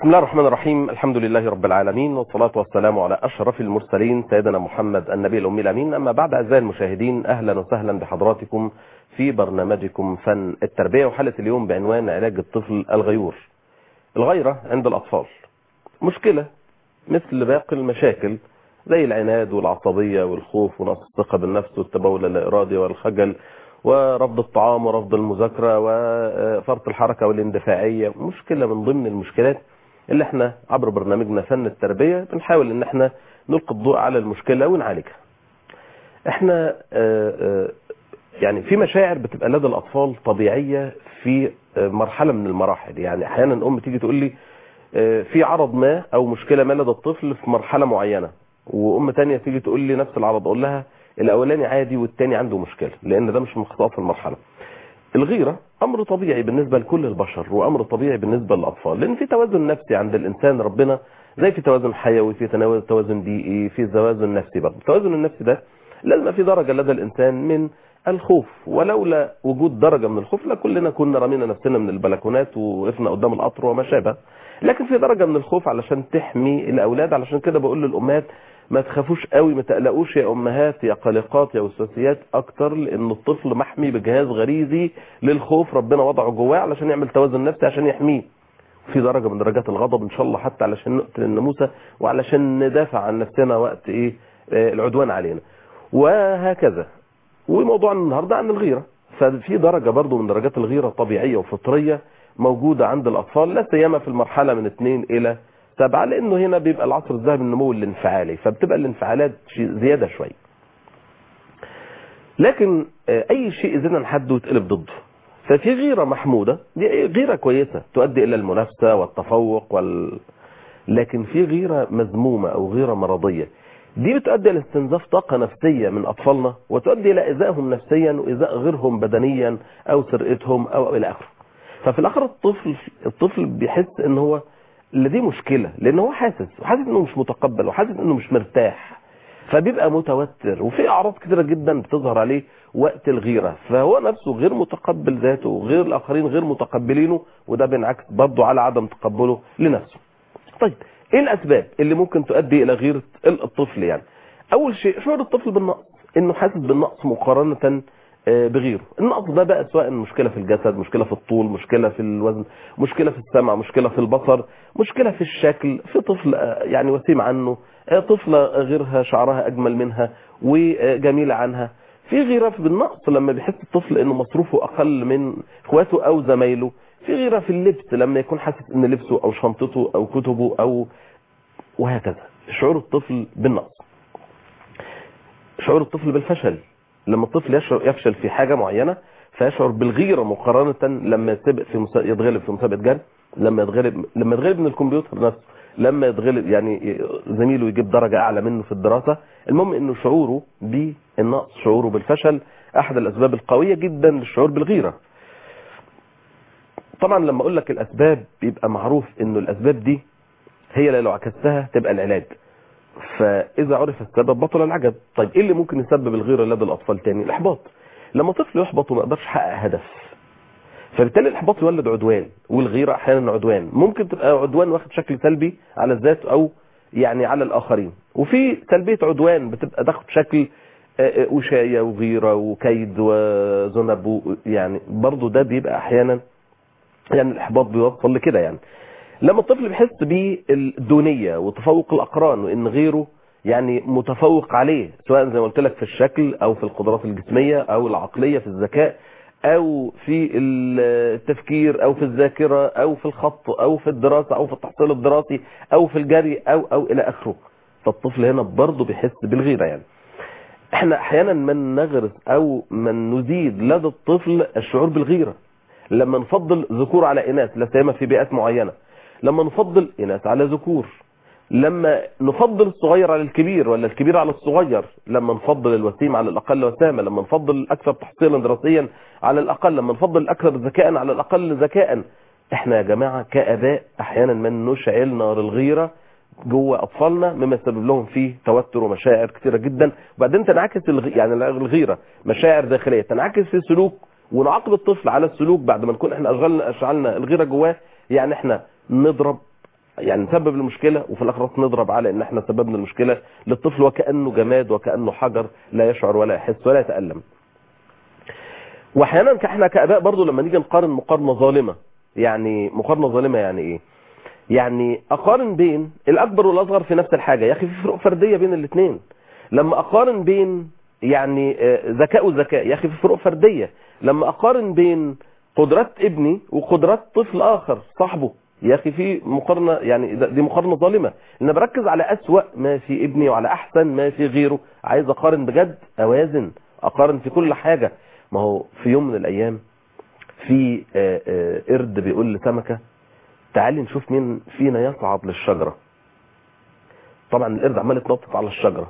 بسم الله الرحمن الرحيم الحمد لله رب العالمين والصلاة والسلام على أشرف المرسلين سيدنا محمد النبي الأمي الأمين أما بعد أعزائي المشاهدين أهلا وسهلا بحضراتكم في برنامجكم فن التربية وحلقة اليوم بعنوان علاج الطفل الغيور الغيرة عند الأطفال مشكلة مثل باقي المشاكل زي العناد والعصبية والخوف ونقص الثقة بالنفس والتبول الإرادي والخجل ورفض الطعام ورفض المذاكرة وفرط الحركة والاندفاعية مشكلة من ضمن المشكلات اللي احنا عبر برنامجنا فن التربية بنحاول ان احنا نلقي الضوء على المشكلة ونعالجها احنا اه اه يعني في مشاعر بتبقى لدى الاطفال طبيعية في مرحلة من المراحل يعني احيانا الام تيجي تقول لي اه في عرض ما او مشكلة ما لدى الطفل في مرحلة معينة وام تانية تيجي تقول لي نفس العرض اقول لها الاولاني عادي والتاني عنده مشكلة لان ده مش من خصائص المرحلة الغيرة امر طبيعي بالنسبة لكل البشر وامر طبيعي بالنسبة للاطفال لان في توازن نفسي عند الانسان ربنا زي في توازن حيوي في توازن بيئي في توازن نفسي برضه التوازن النفسي ده لازم في درجة لدى الانسان من الخوف ولولا وجود درجة من الخوف لكلنا كنا رمينا نفسنا من البلكونات ووقفنا قدام القطر وما شابه لكن في درجة من الخوف علشان تحمي الاولاد علشان كده بقول للامهات ما تخافوش قوي ما تقلقوش يا امهات يا قلقات يا وسواسيات اكتر لان الطفل محمي بجهاز غريزي للخوف ربنا وضعه جواه علشان يعمل توازن نفسي عشان يحميه في درجه من درجات الغضب ان شاء الله حتى علشان نقتل الناموسه وعلشان ندافع عن نفسنا وقت ايه آه العدوان علينا وهكذا وموضوع النهارده عن الغيره ففي درجه برضو من درجات الغيره طبيعيه وفطريه موجوده عند الاطفال لا سيما في المرحله من 2 الى سبعة لانه هنا بيبقى العصر الذهبي النمو الانفعالي فبتبقى الانفعالات زيادة شوية لكن اي شيء زدنا نحده يتقلب ضده ففي غيرة محمودة دي غيرة كويسة تؤدي الى المنافسة والتفوق وال... لكن في غيرة مذمومة او غيرة مرضية دي بتؤدي الى استنزاف طاقة نفسية من اطفالنا وتؤدي الى ايذائهم نفسيا وايذاء غيرهم بدنيا او سرقتهم او الى اخره ففي الاخر الطفل الطفل بيحس ان هو اللي دي مشكلة لان هو حاسس وحاسس انه مش متقبل وحاسس انه مش مرتاح فبيبقى متوتر وفي اعراض كتيرة جدا بتظهر عليه وقت الغيرة فهو نفسه غير متقبل ذاته وغير الاخرين غير متقبلينه وده بينعكس برضه على عدم تقبله لنفسه طيب ايه الاسباب اللي ممكن تؤدي الى غيرة الطفل يعني اول شيء شعور الطفل بالنقص انه حاسس بالنقص مقارنة بغيره النقص ده بقى سواء مشكلة في الجسد مشكلة في الطول مشكلة في الوزن مشكلة في السمع مشكلة في البصر مشكلة في الشكل في طفل يعني وسيم عنه طفلة غيرها شعرها أجمل منها وجميلة عنها في غيرة بالنقص لما بيحس الطفل انه مصروفه اقل من اخواته او زمايله في غيرة في اللبس لما يكون حاسس ان لبسه او شنطته او كتبه او وهكذا شعور الطفل بالنقص شعور الطفل بالفشل لما الطفل يفشل في حاجة معينة فيشعر بالغيرة مقارنة لما يتسبق في مسا... يتغلب في مسابقة جري لما يتغلب لما يتغلب من الكمبيوتر نفسه لما يتغلب يعني زميله يجيب درجة اعلى منه في الدراسة المهم انه شعوره بالنقص شعوره بالفشل احد الاسباب القوية جدا للشعور بالغيرة طبعا لما اقول لك الاسباب بيبقى معروف انه الاسباب دي هي اللي لو عكستها تبقى العلاج فاذا عرف السبب بطل العجب طيب ايه اللي ممكن يسبب الغيرة لدى الاطفال تاني الاحباط لما طفل يحبط وما يقدرش يحقق هدف فبالتالي الاحباط يولد عدوان والغيرة احيانا عدوان ممكن تبقى عدوان واخد شكل سلبي على الذات او يعني على الاخرين وفي سلبية عدوان بتبقى تاخد شكل وشاية وغيرة وكيد وذنب يعني برضو ده بيبقى احيانا يعني الاحباط بيوصل لكده يعني لما الطفل بيحس بالدونية وتفوق الأقران وإن غيره يعني متفوق عليه سواء زي ما قلت لك في الشكل أو في القدرات الجسمية أو العقلية في الذكاء أو في التفكير أو في الذاكرة أو في الخط أو في الدراسة أو في التحصيل الدراسي أو في الجري أو أو إلى آخره فالطفل هنا برضه بيحس بالغيرة يعني احنا احيانا من نغرس او من نزيد لدى الطفل الشعور بالغيرة لما نفضل ذكور على اناث لا سيما في بيئات معينة لما نفضل إناث على ذكور لما نفضل الصغير على الكبير ولا الكبير على الصغير لما نفضل الوسيم على الأقل وسامة لما نفضل الأكثر تحصيلا دراسيا على الأقل لما نفضل الأكثر ذكاء على الأقل ذكاء احنا يا جماعة كأباء أحيانا من نشعل نار الغيرة جوه أطفالنا مما يسبب لهم فيه توتر ومشاعر كثيرة جدا وبعدين تنعكس الغ... يعني الغيرة مشاعر داخلية تنعكس في سلوك ونعاقب الطفل على السلوك بعد ما نكون احنا أشغلنا أشعلنا الغيرة جواه يعني احنا نضرب يعني نسبب المشكله وفي الاخر نضرب على ان احنا سببنا المشكله للطفل وكانه جماد وكانه حجر لا يشعر ولا يحس ولا يتالم واحيانا احنا كاباء برضو لما نيجي نقارن مقارنه ظالمه يعني مقارنه ظالمه يعني ايه يعني اقارن بين الاكبر والاصغر في نفس الحاجه يا اخي في فروق فرديه بين الاثنين لما اقارن بين يعني ذكاء وذكاء يا اخي في فروق فرديه لما اقارن بين قدرات ابني وقدرات طفل اخر صاحبه يا اخي في مقارنه يعني دي مقارنه ظالمه ان بركز على اسوا ما في ابني وعلى احسن ما في غيره عايز اقارن بجد اوازن اقارن في كل حاجه ما هو في يوم من الايام في قرد بيقول لسمكه تعالي نشوف مين فينا يصعد للشجره طبعا القرد عمال يتنطط على الشجره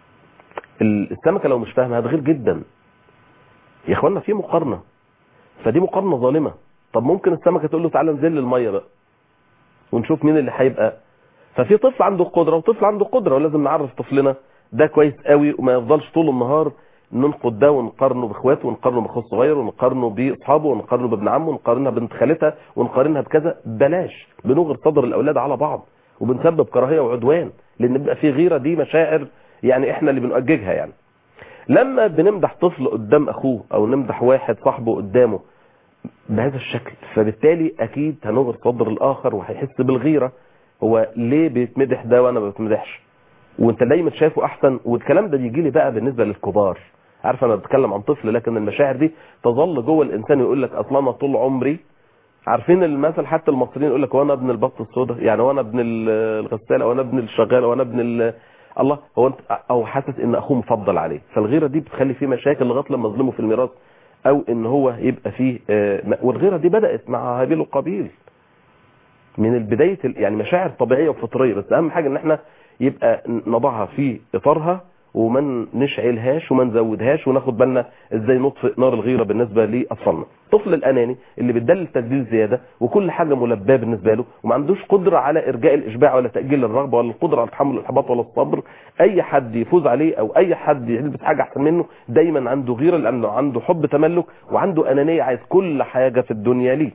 السمكه لو مش فاهمه هتغير جدا يا اخوانا في مقارنه فدي مقارنه ظالمه طب ممكن السمكه تقول له تعالى انزل للميه بقى ونشوف مين اللي هيبقى ففي طفل عنده قدره وطفل عنده قدره ولازم نعرف طفلنا ده كويس قوي وما يفضلش طول النهار ننقد ده ونقارنه باخواته ونقارنه باخوه الصغير ونقارنه باصحابه ونقارنه بابن عمه ونقارنها بنت خالتها ونقارنها بكذا بلاش بنغر صدر الاولاد على بعض وبنسبب كراهيه وعدوان لان بيبقى في غيره دي مشاعر يعني احنا اللي بنؤججها يعني لما بنمدح طفل قدام اخوه او نمدح واحد صاحبه قدامه بهذا الشكل فبالتالي اكيد هنغر صدر الاخر وهيحس بالغيره هو ليه بيتمدح ده وانا ما بتمدحش وانت دايما شايفه احسن والكلام ده بيجي لي بقى بالنسبه للكبار عارف انا بتكلم عن طفل لكن المشاعر دي تظل جوه الانسان يقول لك اصلا انا طول عمري عارفين المثل حتى المصريين يقول لك وانا ابن البط السوداء يعني وانا ابن الغساله وانا ابن الشغاله وانا ابن ال... الله هو انت او حاسس ان اخوه مفضل عليه فالغيره دي بتخلي فيه مشاكل لغايه لما يظلمه في الميراث او ان هو يبقى فيه والغيره دي بدات مع هابيل وقابيل من البدايه يعني مشاعر طبيعيه وفطريه بس اهم حاجه ان احنا يبقى نضعها في اطارها وما نشعلهاش وما نزودهاش وناخد بالنا ازاي نطفئ نار الغيره بالنسبه لاطفالنا الطفل الاناني اللي بيدلل تدليل زياده وكل حاجه ملباه بالنسبه له وما عندوش قدره على ارجاء الاشباع ولا تاجيل الرغبه ولا القدره على تحمل الاحباط ولا الصبر اي حد يفوز عليه او اي حد يلبس حاجه احسن منه دايما عنده غيره لانه عنده حب تملك وعنده انانيه عايز كل حاجه في الدنيا ليه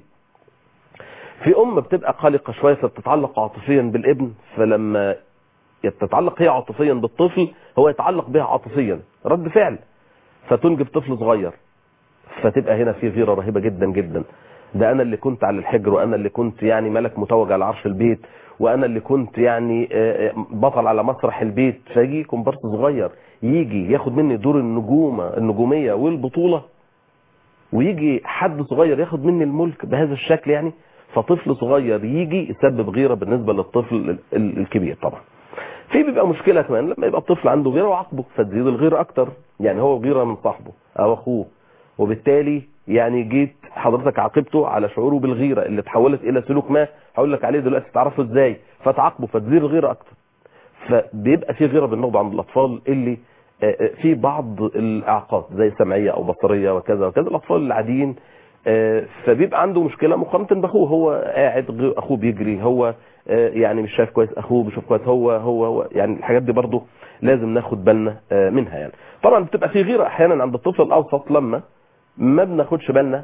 في ام بتبقى قلقه شويه فبتتعلق عاطفيا بالابن فلما تتعلق هي عاطفيا بالطفل هو يتعلق بها عاطفيا رد فعل فتنجب طفل صغير فتبقى هنا في غيره رهيبه جدا جدا ده انا اللي كنت على الحجر وانا اللي كنت يعني ملك متوج على عرش البيت وانا اللي كنت يعني بطل على مسرح البيت فيجي كومبارس صغير يجي ياخد مني دور النجومه النجوميه والبطوله ويجي حد صغير ياخد مني الملك بهذا الشكل يعني فطفل صغير يجي يسبب غيره بالنسبه للطفل الكبير طبعا في بيبقى مشكله كمان لما يبقى الطفل عنده غيره وعاقبه فتزيد الغيره اكتر يعني هو غيره من صاحبه او اخوه وبالتالي يعني جيت حضرتك عاقبته على شعوره بالغيره اللي اتحولت الى سلوك ما هقول لك عليه دلوقتي تعرفه ازاي فتعاقبه فتزيد الغيره اكتر فبيبقى في غيره بالنقض عند الاطفال اللي في بعض الاعاقات زي سمعيه او بصريه وكذا وكذا الاطفال العاديين فبيبقى عنده مشكله مقارنه باخوه هو قاعد اخوه بيجري هو يعني مش شايف كويس اخوه بيشوف كويس هو هو هو يعني الحاجات دي برضه لازم ناخد بالنا منها يعني طبعا بتبقى في غيره احيانا عند الطفل الاوسط لما ما بناخدش بالنا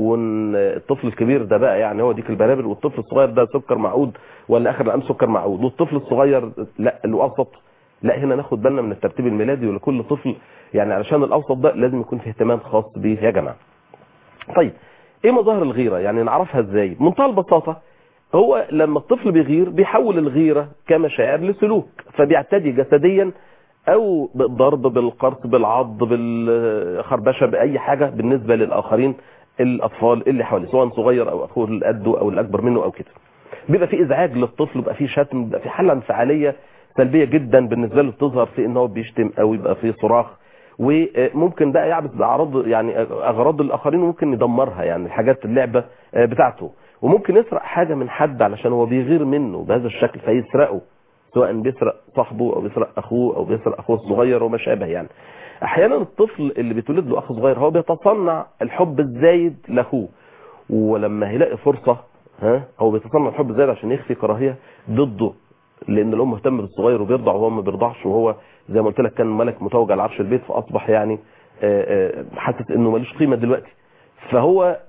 والطفل الكبير ده بقى يعني هو ديك البرابر والطفل الصغير ده سكر معقود ولا اخر الام سكر معقود والطفل الصغير لا الاوسط لا هنا ناخد بالنا من الترتيب الميلادي ولكل طفل يعني علشان الاوسط ده لازم يكون في اهتمام خاص بيه يا جماعه طيب ايه مظاهر الغيره يعني نعرفها ازاي بمنتهى البساطه هو لما الطفل بيغير بيحول الغيره كمشاعر لسلوك فبيعتدي جسديا او بالضرب بالقرص بالعض بالخربشه باي حاجه بالنسبه للاخرين الاطفال اللي حواليه سواء صغير او اخوه اللي قده او الاكبر منه او كده بيبقى في ازعاج للطفل بيبقى في شتم بيبقى في حاله انفعاليه سلبيه جدا بالنسبه له بتظهر في ان هو بيشتم او يبقى في صراخ وممكن بقى يعبث باعراض يعني اغراض الاخرين وممكن يدمرها يعني الحاجات اللعبه بتاعته وممكن يسرق حاجه من حد علشان هو بيغير منه بهذا الشكل فيسرقه سواء بيسرق صاحبه او بيسرق اخوه او بيسرق اخوه الصغير وما شابه يعني احيانا الطفل اللي بيتولد له اخ صغير هو بيتصنع الحب الزايد لاخوه ولما هيلاقي فرصه ها هو بيتصنع الحب الزايد عشان يخفي كراهيه ضده لان الام مهتم بالصغير وبيرضع وهو ما بيرضعش وهو زي ما قلت لك كان ملك متوج على عرش البيت فاصبح يعني حاسس انه ملوش قيمه دلوقتي فهو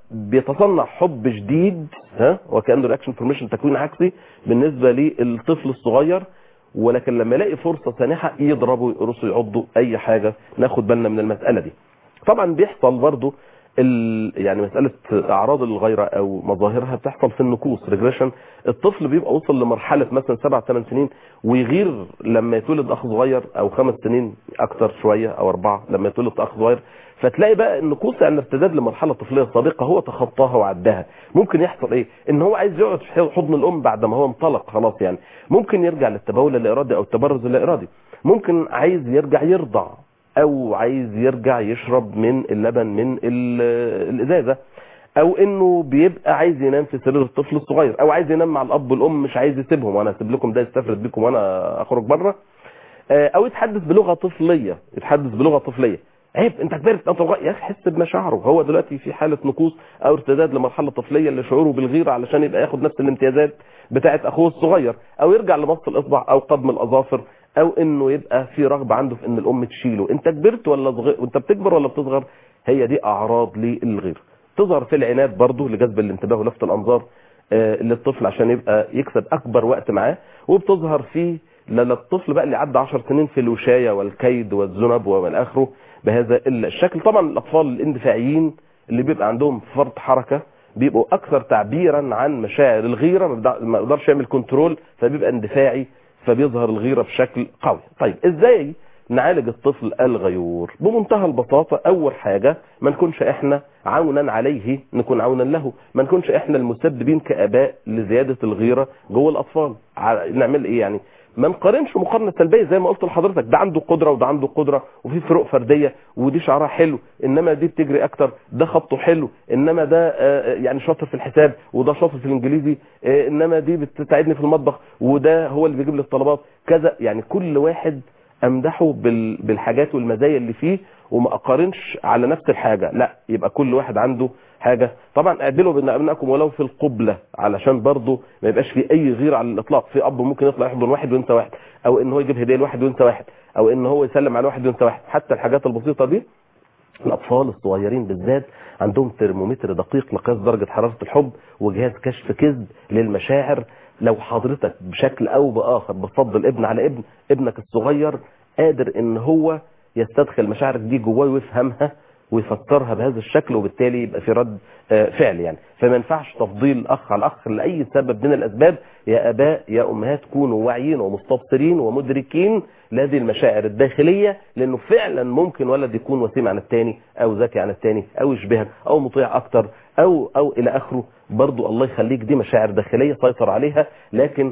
بيتصنع حب شديد ها وكانه رياكشن فورميشن تكوين عكسي بالنسبه للطفل الصغير ولكن لما يلاقي فرصه سانحه يضربوا يقرصوا يعضوا اي حاجه ناخد بالنا من المساله دي طبعا بيحصل برضو ال... يعني مساله اعراض الغيره او مظاهرها بتحصل في النكوص ريجريشن الطفل بيبقى وصل لمرحله مثلا سبع ثمان سنين ويغير لما يتولد اخ صغير او خمس سنين اكتر شويه او اربعه لما يتولد اخ صغير فتلاقي بقى النكوص يعني ارتداد لمرحله طفليه سابقه هو تخطاها وعداها ممكن يحصل ايه ان هو عايز يقعد في حضن الام بعد ما هو انطلق خلاص يعني ممكن يرجع للتبول اللا ارادي او التبرز اللا ارادي ممكن عايز يرجع يرضع او عايز يرجع يشرب من اللبن من ال- الازازه او انه بيبقى عايز ينام في سرير الطفل الصغير او عايز ينام مع الاب والام مش عايز يسيبهم وانا اسيب لكم ده يستفرد بيكم وانا اخرج بره آه، او يتحدث بلغه طفليه يتحدث بلغه طفليه عيب انت كبرت انت صغير يا اخي حس بمشاعره هو دلوقتي في حاله نقوص او ارتداد لمرحله طفليه لشعوره بالغيره علشان يبقى ياخد نفس الامتيازات بتاعه اخوه الصغير او يرجع لمص الاصبع او قضم الاظافر او انه يبقى في رغبه عنده في ان الام تشيله انت كبرت ولا صغير وانت بتكبر ولا بتصغر هي دي اعراض للغيره تظهر في العناد برضه لجذب الانتباه ولفت الانظار آه، للطفل عشان يبقى يكسب اكبر وقت معاه وبتظهر في للطفل بقى اللي عدى 10 سنين في الوشايه والكيد والذنب وما اخره بهذا الشكل طبعا الاطفال الاندفاعيين اللي بيبقى عندهم فرط حركه بيبقوا اكثر تعبيرا عن مشاعر الغيره ما بيقدر- ما يقدرش يعمل كنترول فبيبقى اندفاعي فبيظهر الغيره بشكل قوي طيب ازاي نعالج الطفل الغيور بمنتهى البساطة أول حاجة ما نكونش إحنا عونا عليه نكون عونا له ما نكونش إحنا المسببين كآباء لزيادة الغيرة جوه الأطفال ع- نعمل إيه يعني ما نقارنش مقارنة سلبية زي ما قلت لحضرتك ده عنده قدرة وده عنده قدرة وفي فروق فردية ودي شعرها حلو إنما دي بتجري أكتر ده خطه حلو إنما ده آه، يعني شاطر في الحساب وده شاطر في الإنجليزي آه، إنما دي بتساعدني في المطبخ وده هو اللي بيجيب لي الطلبات كذا يعني كل واحد امدحه بال- بالحاجات والمزايا اللي فيه وما اقارنش على نفس الحاجة لا يبقى كل واحد عنده حاجة طبعا اعدلوا بين ابنائكم ولو في القبلة علشان برضه ما يبقاش في اي غير على الاطلاق في اب ممكن يطلع يحضن واحد وانت واحد او ان هو يجيب هديه لواحد وانت واحد او ان هو يسلم على واحد وانت واحد حتى الحاجات البسيطة دي الاطفال الصغيرين بالذات عندهم ترمومتر دقيق لقياس درجة حرارة الحب وجهاز كشف كذب للمشاعر لو حضرتك بشكل او باخر بتفضل ابن على ابن ابنك الصغير قادر ان هو يستدخل مشاعرك دي جواه ويفهمها ويفسرها بهذا الشكل وبالتالي يبقى في رد آه، فعل يعني فما ينفعش تفضيل اخ على اخ لاي سبب من الاسباب يا اباء يا امهات كونوا واعيين ومستبصرين ومدركين لهذه المشاعر الداخليه لانه فعلا ممكن ولد يكون وسيم عن الثاني او ذكي عن الثاني او يشبهك او مطيع اكتر او او الى اخره برضو الله يخليك دي مشاعر داخليه سيطر عليها لكن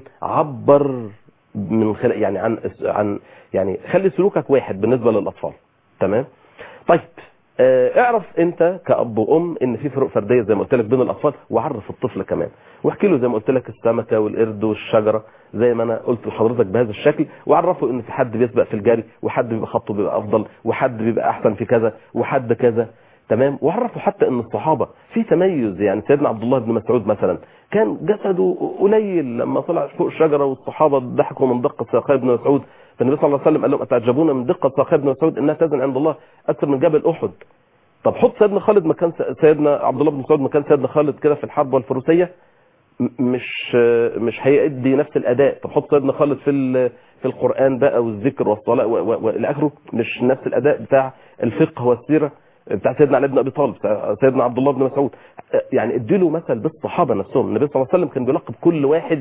عبر من خلال يعني عن عن يعني خلي سلوكك واحد بالنسبه للاطفال تمام طيب آه، اعرف انت كاب وام ان في فروق فرديه زي ما قلت لك بين الاطفال وعرف الطفل كمان واحكي له زي ما قلت لك السمكه والقرد والشجره زي ما انا قلت لحضرتك بهذا الشكل وعرفه ان في حد بيسبق في الجري وحد بيبقى خطه بيبقى افضل وحد بيبقى احسن في كذا وحد كذا تمام وعرفوا حتى ان الصحابه في تميز يعني سيدنا عبد الله بن مسعود مثلا كان جسده قليل لما طلع فوق الشجره والصحابه ضحكوا من دقه ساقي بن مسعود فالنبي صلى الله عليه وسلم قال لهم اتعجبون من دقه ساقي بن مسعود انها تزن عند الله اكثر من جبل احد طب حط سيدنا خالد مكان سيدنا عبد الله بن مسعود مكان سيدنا خالد كده في الحرب والفروسيه م- مش مش هيأدي نفس الاداء طب حط سيدنا خالد في ال- في القران بقى والذكر والصلاه و- و- والى اخره مش نفس الاداء بتاع الفقه والسيره بتاع سيدنا علي بن ابي طالب بتاع سيدنا عبد الله بن مسعود يعني اديله مثل بالصحابه نفسهم النبي صلى الله عليه وسلم كان بيلقب كل واحد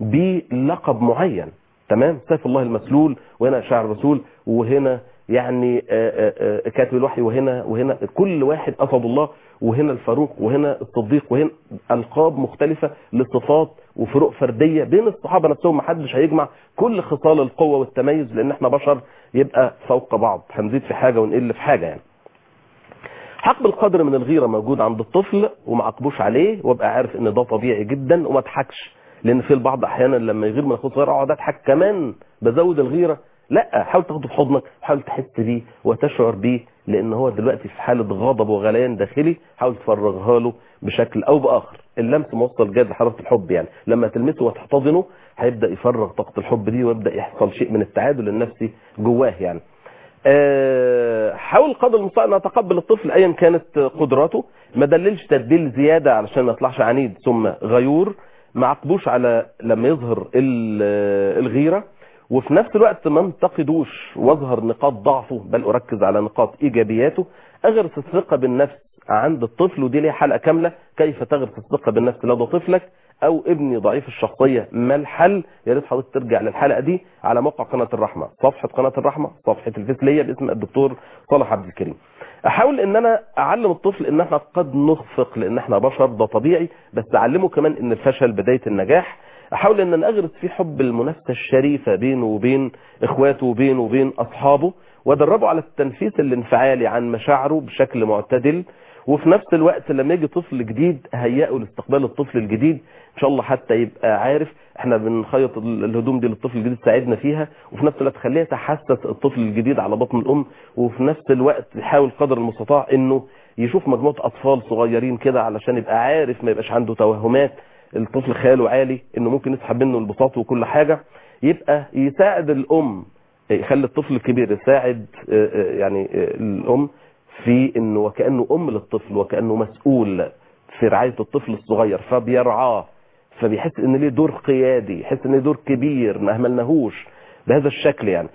بلقب معين تمام سيف الله المسلول وهنا شاعر الرسول وهنا يعني آه، آه، آه، كاتب الوحي وهنا وهنا كل واحد اسد الله وهنا الفاروق وهنا الصديق وهنا القاب مختلفه لصفات وفروق فرديه بين الصحابه نفسهم ما حدش هيجمع كل خصال القوه والتميز لان احنا بشر يبقى فوق بعض هنزيد في حاجه ونقل في حاجه يعني حق القدر من الغيره موجود عند الطفل وما عاقبوش عليه وابقى عارف ان ده طبيعي جدا وما اضحكش لان في البعض احيانا لما يغير من اخوه صغير اقعد اضحك كمان بزود الغيره لا حاول تاخده في حضنك حاول تحس بيه وتشعر بيه لان هو دلوقتي في حاله غضب وغليان داخلي حاول تفرغها له بشكل او باخر اللمس موصل جاد لحراره الحب يعني لما تلمسه وتحتضنه هيبدا يفرغ طاقه الحب دي ويبدا يحصل شيء من التعادل النفسي جواه يعني آه، حاول قدر المستطاع ان اتقبل الطفل ايا كانت قدراته ما دللش تدليل زياده علشان ما يطلعش عنيد ثم غيور ما عقبوش على لما يظهر ال- الغيره وفي نفس الوقت ما انتقدوش واظهر نقاط ضعفه بل اركز على نقاط ايجابياته اغرس الثقه بالنفس عند الطفل ودي ليها حلقه كامله كيف تغرس الثقه بالنفس لدى طفلك او ابني ضعيف الشخصيه ما الحل يا ريت حضرتك ترجع للحلقه دي على موقع قناه الرحمه صفحه قناه الرحمه صفحه الفيس ليا باسم الدكتور صالح عبد الكريم احاول ان انا اعلم الطفل ان احنا قد نخفق لان احنا بشر ده طبيعي بس اعلمه كمان ان الفشل بدايه النجاح احاول ان انا اغرس فيه حب المنافسه الشريفه بينه وبين اخواته وبينه وبين اصحابه وادربه على التنفيس الانفعالي عن مشاعره بشكل معتدل وفي نفس الوقت لما يجي طفل جديد هيئه لاستقبال الطفل الجديد ان شاء الله حتى يبقى عارف احنا بنخيط ال- الهدوم دي للطفل الجديد ساعدنا فيها وفي نفس الوقت خليه يتحسس الطفل الجديد على بطن الام وفي نفس الوقت يحاول قدر المستطاع انه يشوف مجموعه اطفال صغيرين كده علشان يبقى عارف ما يبقاش عنده توهمات الطفل خياله عالي انه ممكن يسحب منه البساط وكل حاجه يبقى يساعد الام يخلي الطفل الكبير يساعد آه، آه، يعني آه، الام في انه وكانه ام للطفل وكانه مسؤول في رعايه الطفل الصغير فبيرعاه فبيحس ان ليه دور قيادي يحس ان ليه دور كبير ما اهملناهوش بهذا الشكل يعني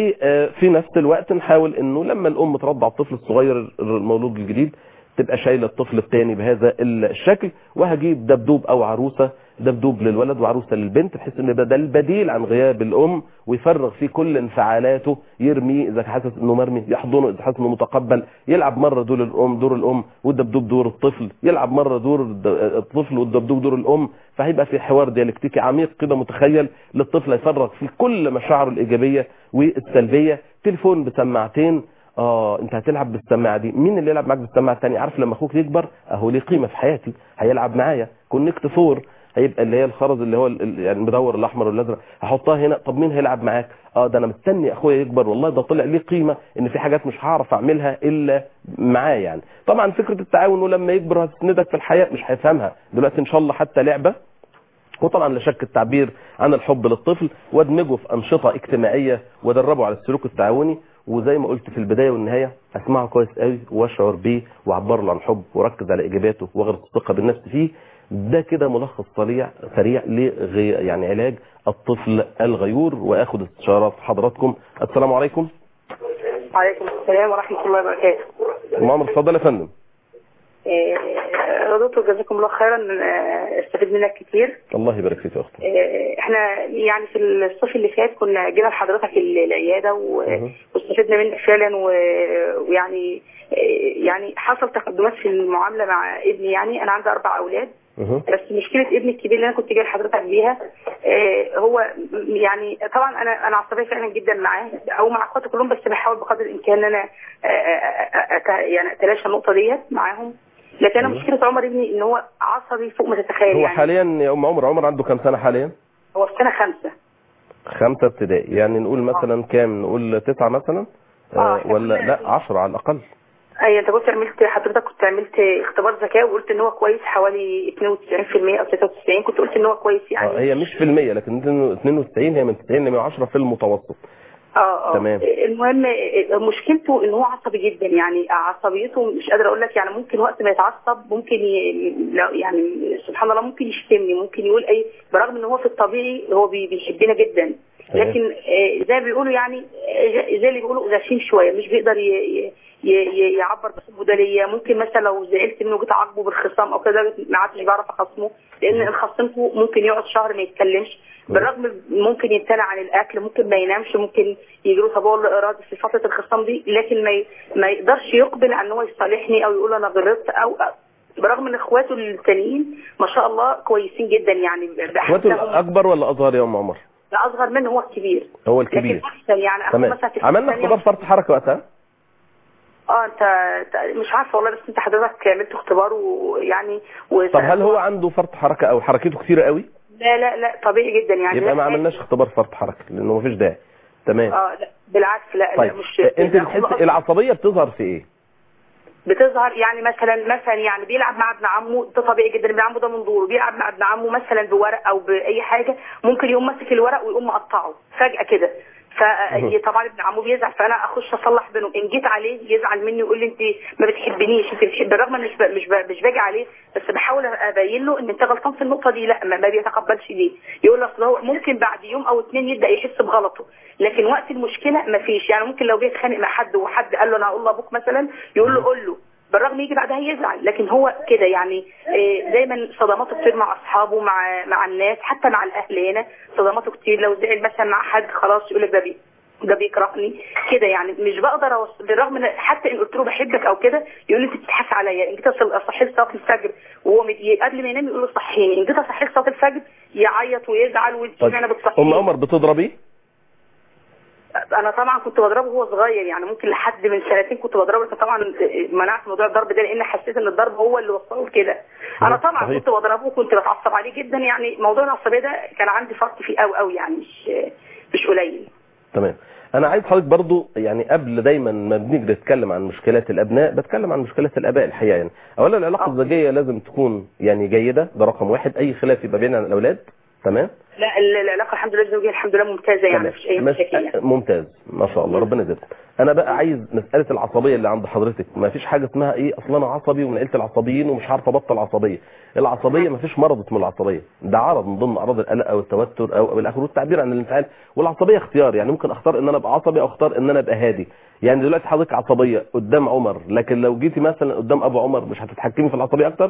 وفي نفس الوقت نحاول انه لما الام ترضع الطفل الصغير المولود الجديد تبقى شايله الطفل الثاني بهذا الشكل وهجيب دبدوب او عروسه دبدوب للولد وعروسه للبنت بحيث ان يبقى ده البديل عن غياب الام ويفرغ فيه كل انفعالاته يرميه اذا حاسس انه مرمي يحضنه اذا حاسس انه متقبل يلعب مره دور الام دور الام والدبدوب دور الطفل يلعب مره دور الد- الطفل والدبدوب دور الام فهيبقى في حوار ديالكتيكي عميق كده متخيل للطفل يفرغ فيه كل مشاعره الايجابيه والسلبيه تليفون بسماعتين اه انت هتلعب بالسماعه دي مين اللي يلعب معاك بالسماعه الثانيه عارف لما اخوك يكبر اهو ليه قيمه في حياتي هيلعب معايا كونكت فور هيبقى اللي هي الخرز اللي هو ال- ال- يعني المدور الاحمر والازرق هحطها هنا طب مين هيلعب معاك اه ده انا مستني اخويا يكبر والله ده طلع ليه قيمه ان في حاجات مش هعرف اعملها الا معاه يعني طبعا فكره التعاون ولما يكبر هتسندك في الحياه مش هيفهمها دلوقتي ان شاء الله حتى لعبه وطبعا لا شك التعبير عن الحب للطفل وادمجه في انشطه اجتماعيه وادربه على السلوك التعاوني وزي ما قلت في البدايه والنهايه اسمعه كويس قوي واشعر بيه واعبر له عن حب واركز على اجاباته واغرس الثقه بالنفس فيه ده كده ملخص سريع سريع لغي يعني علاج الطفل الغيور واخد استشارات حضراتكم السلام عليكم وعليكم السلام ورحمة الله وبركاته معمر اتفضل يا فندم آه، دكتور جزاكم الله خيرا آه، استفيد منك كتير الله يبارك فيك يا اختي آه، احنا يعني في الصيف اللي فات كنا جينا لحضرتك ال- العياده و- مهم. واستفدنا منك فعلا و- ويعني آه، يعني حصل تقدمات في المعامله مع ابني يعني انا عندي اربع اولاد مهم. بس مشكله ابني الكبير اللي انا كنت جاي لحضرتك بيها آه، هو م- يعني طبعا انا انا عصبيه فعلا جدا معاه او مع اخواتي كلهم بس بحاول بقدر الامكان ان انا آه، آه، أت- يعني اتلاشى النقطه ديت معاهم لكن انا أيوة. مشكله عمر ابني ان هو عصبي فوق ما تتخيل هو يعني حاليا يا ام عمر عمر عنده كام سنه حاليا هو في سنه خمسه خمسة ابتدائي يعني نقول مثلا كام نقول تسعة مثلا آه، آه إحنا ولا كنا- لا عشرة على الأقل اي انت كنت عملت حضرتك كنت عملت اختبار ذكاء وقلت ان هو كويس حوالي 92% او 93 كنت قلت ان هو كويس يعني آه هي مش في المية لكن 92 هي من 90 ل 110 في المتوسط اه اه تمام. المهم مشكلته ان هو عصبي جدا يعني عصبيته مش قادره اقول لك يعني ممكن وقت ما يتعصب ممكن ي... لا- يعني سبحان الله ممكن يشتمني ممكن يقول اي برغم ان هو في الطبيعي هو بي- بيحبنا جدا تمام. لكن آه، زي ما بيقولوا يعني آه، زي اللي بيقولوا غشيم شويه مش بيقدر ي... ي... ي- ي- يعبر بحبه ده ليا ممكن مثلا لو زعلت منه جيت اعاقبه بالخصام او كده ما عادش بعرف اخصمه لان ان خصمته ممكن يقعد شهر ما يتكلمش بالرغم ممكن يمتنع عن الاكل ممكن ما ينامش ممكن يجي له تبول لا ارادي في فتره الخصام دي لكن ما ي- ما يقدرش يقبل على ان هو يصالحني او يقول انا غلطت او برغم ان اخواته التانيين ما شاء الله كويسين جدا يعني اخواته بحسهم الأكبر ولا أصغر يا أم عمر اصغر منه هو الكبير هو لكن الكبير احسن يعني اخوه تمام مثلا في عملنا الثانية اختبار فرط حركة وقتها اه انت أنت- مش عارفه والله بس انت حضرتك عملت اختبار ويعني و... طب هل هو عنده فرط حركة أو حركته كتيرة قوي لا لا لا طبيعي جدا يعني يبقى ما لا- عملناش اختبار فرط حركة لأنه مفيش داعي تمام اه لا بالعكس لا طيب لا مش انت لا، بتحس هو العصبية بتظهر في ايه بتظهر يعني مثلا مثلا يعني بيلعب مع ابن عمه ده طبيعي جدا ابن عمه ده من دوره بيلعب مع ابن عمه مثلا بورق او باي حاجه ممكن يقوم ماسك الورق ويقوم مقطعه فجاه كده فطبعا ابن عمه بيزعل فانا اخش اصلح بينهم ان جيت عليه يزعل مني ويقول لي انت ما بتحبنيش انت بتحب بالرغم ان مش ب- مش ب- مش باجي عليه بس بحاول ابين له ان انت غلطان في النقطه دي لا ما ما بيتقبلش دي يقول لي اصل هو ممكن بعد يوم او اتنين يبدا يحس بغلطه لكن وقت المشكله ما فيش يعني ممكن لو جه يتخانق مع حد وحد قال له انا هقول لابوك مثلا يقول له قول له بالرغم يجي بعدها يزعل لكن هو كده يعني إيه، دايما صدماته كتير مع اصحابه مع مع الناس حتى مع الاهل هنا صدماته كتير لو زعل مثلا مع حد خلاص يقول لك ده بي ده بيكرهني كده يعني مش بقدر أوص... بالرغم ان حتى ان قلت له بحبك او كده يقول لي انت بتضحك عليا ان جيت أصل- اصحيه صلاه الفجر وهو مت... قبل ما ينام يقول له صحيني ان جيت اصحيه صلاه الفجر يعيط ويزعل وانت طيب انا ام بتصحيني عمر بتضربيه انا طبعا كنت بضربه وهو صغير يعني ممكن لحد من سنتين كنت بضربه بس طبعا منعت موضوع الضرب ده لان حسيت ان الضرب هو اللي وصله لكده انا طبعا صحيح. كنت بضربه وكنت بتعصب عليه جدا يعني موضوع العصبيه ده كان عندي فرط فيه قوي قوي يعني مش مش قليل تمام انا عايز حضرتك برضو يعني قبل دايما ما بنيجي نتكلم عن مشكلات الابناء بتكلم عن مشكلات الاباء الحقيقه يعني اولا العلاقه آه. الزوجيه لازم تكون يعني جيده ده رقم واحد اي خلاف يبقى بيننا عن الاولاد تمام لا ال- العلاقه الحمد لله الزوجيه الحمد لله ممتازه يعني تمام. مفيش اي مش- مشاكل يعني ممتاز ما شاء الله ربنا يزيدكم انا بقى عايز مساله العصبيه اللي عند حضرتك ما فيش حاجه اسمها ايه اصلا انا عصبي ومن عيله العصبيين ومش عارف ابطل عصبيه العصبيه ما فيش مرض اسمه العصبيه ده عرض من ضمن اعراض القلق او التوتر او او الاخر والتعبير عن الانفعال والعصبيه اختيار يعني ممكن اختار ان انا ابقى عصبي او اختار ان انا ابقى هادي يعني دلوقتي حضرتك عصبيه قدام عمر لكن لو جيتي مثلا قدام ابو عمر مش هتتحكمي في العصبيه اكتر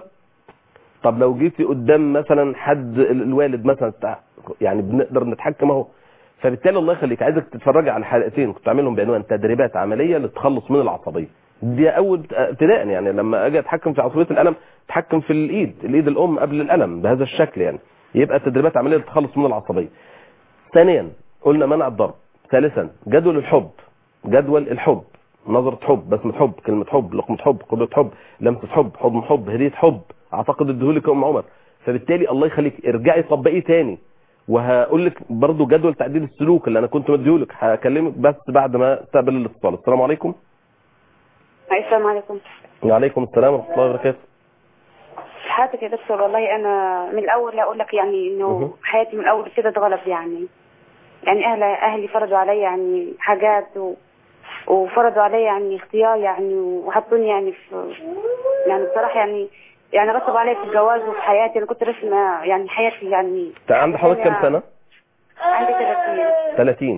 طب لو جيتي قدام مثلا حد ال- الوالد مثلا بتاع- يعني بنقدر نتحكم اهو فبالتالي الله يخليك عايزك تتفرجي على حلقتين كنت عاملهم بعنوان تدريبات عمليه للتخلص من العصبيه دي اول بت- ابتداء يعني لما اجي اتحكم في عصبيه الالم اتحكم في الايد الايد الام قبل الالم بهذا الشكل يعني يبقى تدريبات عمليه للتخلص من العصبيه ثانيا قلنا منع الضرب ثالثا جدول الحب جدول الحب نظرة حب بسمة حب كلمة حب لقمة حب قبلة حب لمسة حب حضن حب هدية حب اعتقد اديهولك يا ام عمر فبالتالي الله يخليك ارجعي طبقيه تاني وهقول لك برضه جدول تعديل السلوك اللي انا كنت مديهولك هكلمك بس بعد ما استقبل الاتصال السلام عليكم السلام عليكم وعليكم السلام ورحمه الله وبركاته حياتك يا دكتور والله انا من الاول اقول لك يعني مه. انه حياتي من الاول كده اتغلب يعني يعني اهل اهلي فرضوا علي يعني حاجات و... وفرضوا علي يعني اختيار يعني وحطوني يعني في يعني بصراحه يعني يعني رتبوا علي في الجواز وفي حياتي انا كنت رسمه يعني حياتي يعني انت عند حضرتك كام سنه عندي 30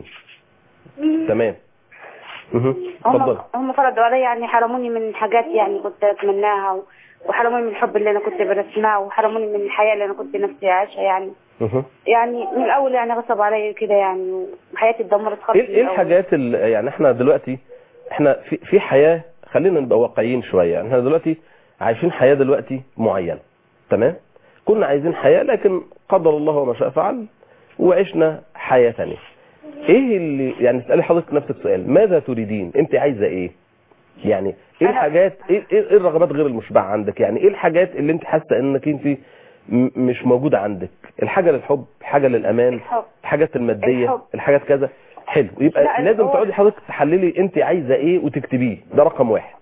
30 تمام مه. هم اتفضل هم فرضوا علي يعني حرموني من حاجات يعني كنت اتمناها و- وحرموني من الحب اللي انا كنت برسمها وحرموني من الحياه اللي انا كنت نفسي اعيشها يعني مه. يعني من الاول يعني غصب علي كده يعني وحياتي اتدمرت خالص ايه من ايه الأول. الحاجات اللي يعني احنا دلوقتي احنا في في حياه خلينا نبقى واقعيين شويه يعني احنا دلوقتي عايشين حياه دلوقتي معينه تمام كنا عايزين حياه لكن قدر الله وما شاء فعل وعشنا حياه ثانيه ايه اللي يعني اسالي حضرتك نفسك سؤال ماذا تريدين انت عايزه ايه يعني ايه أنا- الحاجات ايه ايه إيه الرغبات غير المشبعه عندك يعني ايه الحاجات اللي انت حاسه انك انت م- مش موجوده عندك الحاجه للحب حاجه للامان الحب الحاجات الماديه الحب. الحاجات كذا حلو يبقى لا، لازم هو- تقعدي حضرتك تحللي انت عايزه ايه وتكتبيه ده رقم واحد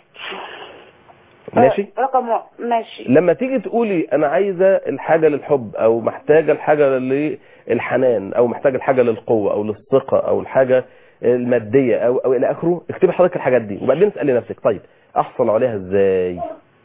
ماشي آه، رقم واحد. ماشي لما تيجي تقولي انا عايزه الحاجه للحب او محتاجه الحاجه للحنان او محتاجه الحاجه للقوه او للثقه او الحاجه الماديه او او الى اخره اكتبي حضرتك الحاجات دي وبعدين اسالي نفسك طيب احصل عليها ازاي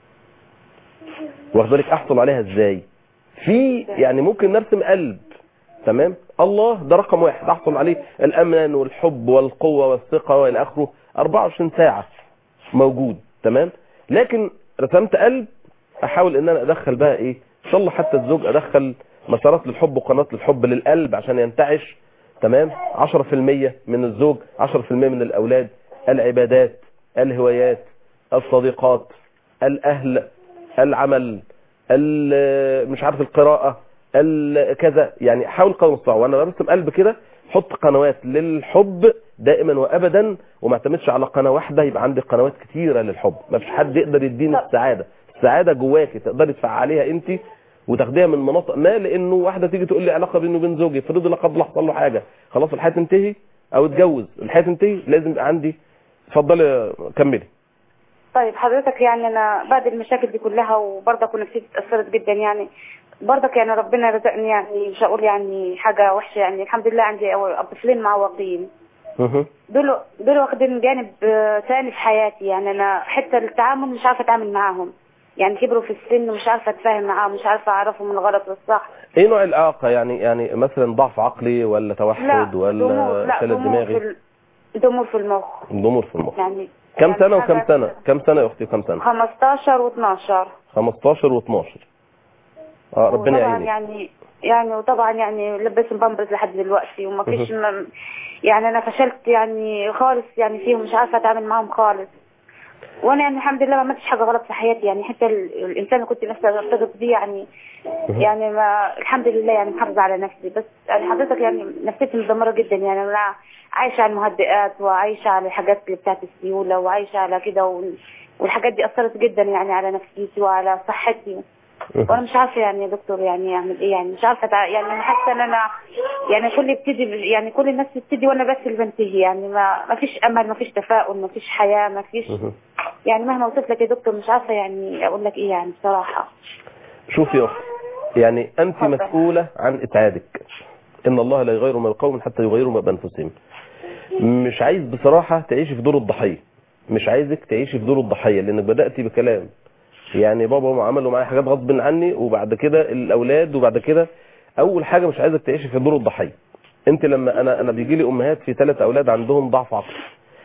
واخد بالك احصل عليها ازاي في يعني ممكن نرسم قلب تمام الله ده رقم واحد احصل عليه الامن والحب والقوه والثقه والى اخره 24 ساعه موجود تمام لكن رسمت قلب احاول ان انا ادخل بقى ايه ان شاء الله حتى الزوج ادخل مسارات للحب وقناه للحب للقلب عشان ينتعش تمام 10% من الزوج 10% من الاولاد العبادات الهوايات الصديقات الاهل العمل ال- مش عارف القراءه ال- كذا يعني حاول قدر المستطاع وانا برسم قلب كده حط قنوات للحب دائما وابدا وما اعتمدش على قناه واحده يبقى عندي قنوات كتيره للحب ما فيش حد يقدر يديني طب. السعاده السعاده جواكي تقدري تفعليها انت وتاخديها من مناطق ما لانه واحده تيجي تقول لي علاقه بيني وبين زوجي افرضي لا قدر الله حصل له حاجه خلاص الحياه تنتهي او اتجوز الحياه تنتهي لازم يبقى عندي اتفضلي كملي طيب حضرتك يعني انا بعد المشاكل دي كلها وبرضه كنت نفسيتي اتاثرت جدا يعني برضك يعني ربنا رزقني يعني مش هقول يعني حاجة وحشة يعني الحمد لله عندي أو- طفلين معوقين مه. دول دول واخدين جانب آه، تاني في حياتي يعني أنا حتى التعامل مش عارفة أتعامل معاهم يعني كبروا في السن ومش عارفة أتفاهم معاهم مش عارفة أعرفهم من الغلط والصح ايه نوع الاعاقه يعني يعني مثلا ضعف عقلي ولا لا توحد ضمور ولا لا شلل ضمور في دماغي ال- ضمور في المخ ضمور في المخ يعني كم يعني سنه وكم حاجة سنه كم سنه يا اختي كم سنه 15 و12 15 و12 اه ربنا وطبعا يعينك يعني يعني وطبعا يعني لبس بامبرز لحد دلوقتي وما فيش م- يعني انا فشلت يعني خالص يعني فيهم مش عارفه اتعامل معاهم خالص وانا يعني الحمد لله ما عملتش حاجه غلط في حياتي يعني حتى ال- الانسان اللي كنت نفسي ارتبط بيه يعني يعني ما الحمد لله يعني محافظه على نفسي بس يعني حضرتك يعني نفسيتي مدمره جدا يعني انا عايشه على المهدئات وعايشه على الحاجات اللي بتاعت السيوله وعايشه على كده وال- والحاجات دي اثرت جدا يعني على نفسيتي وعلى صحتي وانا مش عارفه يعني يا دكتور يعني اعمل ايه يعني مش عارفه تع... يعني أنا حاسه ان انا يعني كل يبتدي ب- يعني كل الناس بتبتدي وانا بس اللي بنتهي يعني ما ما فيش امل ما فيش تفاؤل ما فيش حياه ما فيش مه. يعني مهما اوصف لك يا دكتور مش عارفه يعني اقول لك ايه يعني بصراحه شوفي يا اختي يعني انت اتفضل. مسؤوله عن اسعادك ان الله لا يغير ما بقوم حتى يغيروا ما بانفسهم مش عايز بصراحه تعيشي في دور الضحيه مش عايزك تعيشي في دور الضحيه لانك بداتي بكلام يعني بابا وماما عملوا معايا حاجات غصب عني وبعد كده الاولاد وبعد كده اول حاجه مش عايزك تعيشي في دور الضحيه انت لما انا انا بيجي لي امهات في ثلاث اولاد عندهم ضعف عقلي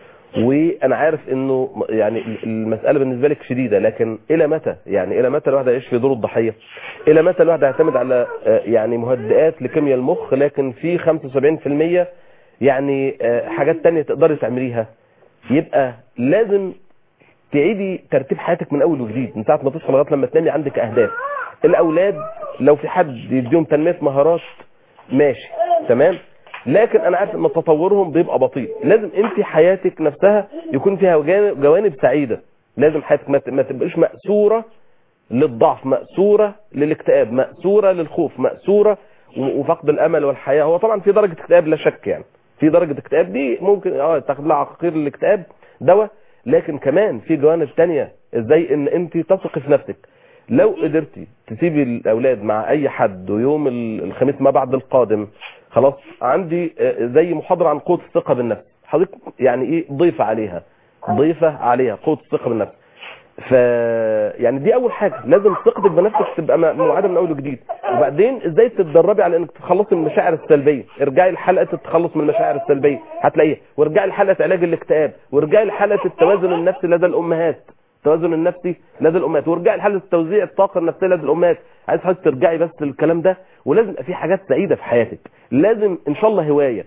وانا عارف انه يعني المساله بالنسبه لك شديده لكن الى متى يعني الى متى الواحد هيعيش في دور الضحيه الى متى الواحد هيعتمد على آه، يعني مهدئات لكيمياء المخ لكن في 75% يعني آه، حاجات تانية تقدري تعمليها يبقى لازم تعيدي ترتيب حياتك من اول وجديد من ساعه ما تصحى لغايه لما تنامي عندك اهداف الاولاد لو في حد يديهم تنميه مهارات ماشي تمام لكن انا عارف ان تطورهم بيبقى بطيء لازم انت حياتك نفسها يكون فيها جانب جوانب سعيده لازم حياتك ما ت- ما تبقاش مأسوره للضعف مأسوره للاكتئاب مأسوره للخوف مأسوره و- وفقد الامل والحياه هو طبعا في درجه اكتئاب لا شك يعني في درجه اكتئاب دي ممكن اه تاخد لها عقاقير الاكتئاب دواء لكن كمان في جوانب تانية ازاي ان انت تثقي في نفسك لو قدرتي تسيبي الاولاد مع اي حد ويوم ال- الخميس ما بعد القادم خلاص عندي آه، زي محاضره عن قوه الثقه بالنفس حضرتك يعني ايه ضيفه عليها ضيفه عليها قوه الثقه بالنفس ف يعني دي اول حاجه لازم ثقتك بنفسك تبقى م- موعده من اول وجديد وبعدين ازاي تتدربي على انك تتخلصي من المشاعر السلبيه ارجعي لحلقه التخلص من المشاعر السلبيه هتلاقيها وارجعي لحلقه علاج الاكتئاب وارجعي لحلقه التوازن النفسي لدى الامهات التوازن النفسي لدى الامهات وارجعي لحلقه توزيع الطاقه النفسيه لدى الامهات عايز حضرتك ترجعي بس للكلام ده ولازم يبقى في حاجات سعيده في حياتك لازم ان شاء الله هوايه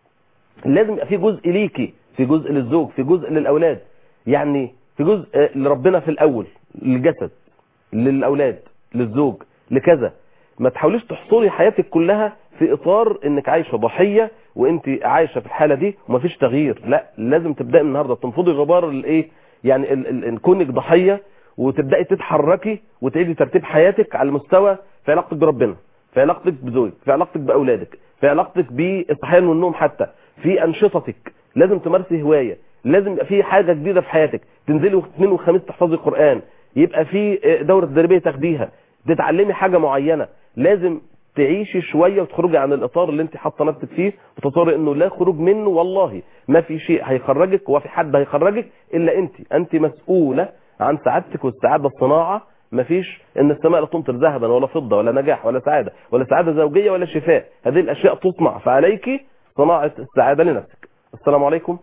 لازم يبقى في جزء ليكي في جزء للزوج في جزء للاولاد يعني في جزء آه، لربنا في الاول للجسد للاولاد للزوج لكذا ما تحاوليش تحصري حياتك كلها في اطار انك عايشه ضحيه وانت عايشه في الحاله دي ومفيش تغيير لا لازم تبداي من النهارده تنفضي غبار الايه يعني ال- ال- ال- كونك ضحيه وتبداي تتحركي وتعيدي ترتيب حياتك على مستوى في علاقتك بربنا في علاقتك بزوجك في علاقتك باولادك في علاقتك بالصحيان والنوم حتى في انشطتك لازم تمارسي هوايه لازم يبقى في حاجه جديده في حياتك تنزلي اثنين وخميس تحفظي قران يبقى في دوره تدريبيه تاخديها تتعلمي حاجه معينه لازم تعيشي شويه وتخرجي عن الاطار اللي انت حاطه نفسك فيه وتتصوري انه لا خروج منه والله ما في شيء هيخرجك وفي حد هيخرجك الا انت انت مسؤوله عن سعادتك والسعاده الصناعه ما فيش ان السماء لا تمطر ذهبا ولا فضه ولا نجاح ولا سعاده ولا سعاده زوجيه ولا شفاء هذه الاشياء تصنع فعليك صناعه السعاده لنفسك السلام عليكم